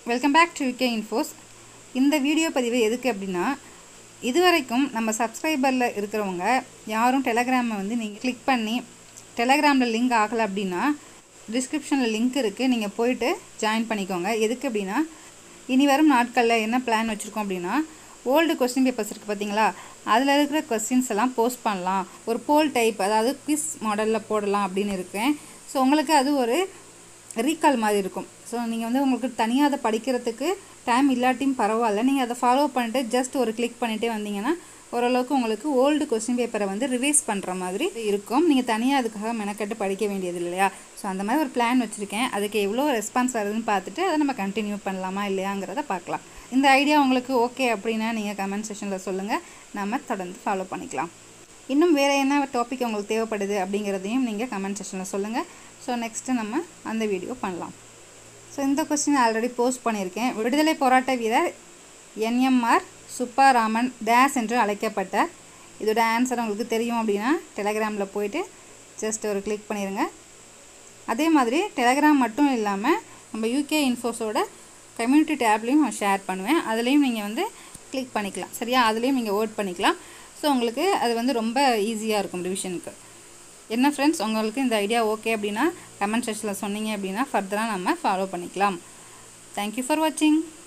welcome back to UK infos இந்த video பதிவு எதுக்கு அப்படின்னா இதுவரைக்கும் நம்ம சப்ஸ்கிரைபரில் இருக்கிறவங்க யாரும் டெலகிராமை வந்து நீங்கள் கிளிக் பண்ணி டெலகிராமில் லிங்க் ஆகலை அப்படின்னா டிஸ்கிரிப்ஷனில் லிங்க் இருக்குது நீங்கள் போயிட்டு ஜாயின் பண்ணிக்கோங்க எதுக்கு அப்படின்னா இனி வரும் நாட்களில் என்ன பிளான் வச்சுருக்கோம் அப்படின்னா ஓல்டு கொஸ்டின் பேப்பர்ஸ் இருக்குது பார்த்தீங்களா அதில் இருக்கிற கொஸ்டின்ஸ் எல்லாம் போஸ்ட் பண்ணலாம் ஒரு போல் டைப் அதாவது குவிஸ் மாடலில் போடலாம் அப்படின்னு இருக்கேன் ஸோ உங்களுக்கு அது ஒரு ரீகால் மாதிரி இருக்கும் ஸோ நீங்கள் வந்து உங்களுக்கு தனியாக அதை படிக்கிறதுக்கு டைம் இல்லாட்டியும் பரவாயில்ல நீங்கள் அதை ஃபாலோ பண்ணிட்டு ஜஸ்ட் ஒரு கிளிக் பண்ணிகிட்டே வந்தீங்கன்னா ஓரளவுக்கு உங்களுக்கு ஓல்டு கொஸ்டின் பேப்பரை வந்து ரிவைஸ் பண்ணுற மாதிரி இருக்கும் நீங்கள் தனியாக அதுக்காக மெனக்கட்டு படிக்க வேண்டியது இல்லையா ஸோ அந்த மாதிரி ஒரு பிளான் வச்சுருக்கேன் அதுக்கு எவ்வளோ ரெஸ்பான்ஸ் வருதுன்னு பார்த்துட்டு அதை நம்ம கண்டினியூ பண்ணலாமா இல்லையாங்கிறத பார்க்கலாம் இந்த ஐடியா உங்களுக்கு ஓகே அப்படின்னா நீங்கள் கமெண்ட் செஷனில் சொல்லுங்கள் நம்ம தொடர்ந்து ஃபாலோ பண்ணிக்கலாம் இன்னும் வேறு என்ன டாபிக் உங்களுக்கு தேவைப்படுது அப்படிங்கிறதையும் நீங்கள் கமெண்ட் செஷனில் சொல்லுங்கள் ஸோ நெக்ஸ்ட்டு நம்ம அந்த வீடியோ பண்ணலாம் ஸோ இந்த கொஸ்டின் ஆல்ரெடி போஸ்ட் பண்ணியிருக்கேன் விடுதலை போராட்ட வீரர் என்எம்ஆர் சுப்பாராமன் டேஸ் என்று அழைக்கப்பட்டார் இதோட ஆன்சர் உங்களுக்கு தெரியும் அப்படின்னா டெலகிராமில் போயிட்டு ஜஸ்ட் ஒரு கிளிக் பண்ணிடுங்க அதே மாதிரி டெலகிராம் மட்டும் இல்லாமல் நம்ம யூகே இன்ஃபோஸோட கம்யூனிட்டி டேப்லேயும் நான் ஷேர் பண்ணுவேன் அதுலேயும் நீங்கள் வந்து கிளிக் பண்ணிக்கலாம் சரியா அதுலேயும் நீங்கள் ஓட் பண்ணிக்கலாம் ஸோ உங்களுக்கு அது வந்து ரொம்ப ஈஸியாக இருக்கும் ரிவிஷனுக்கு என்ன ஃப்ரெண்ட்ஸ் உங்களுக்கு இந்த ஐடியா ஓகே அப்படின்னா கமெண்ட் செக்ஷனில் சொன்னீங்க அப்படின்னா ஃபர்தராக நம்ம ஃபாலோ பண்ணிக்கலாம் தேங்க்யூ ஃபார் வாட்சிங்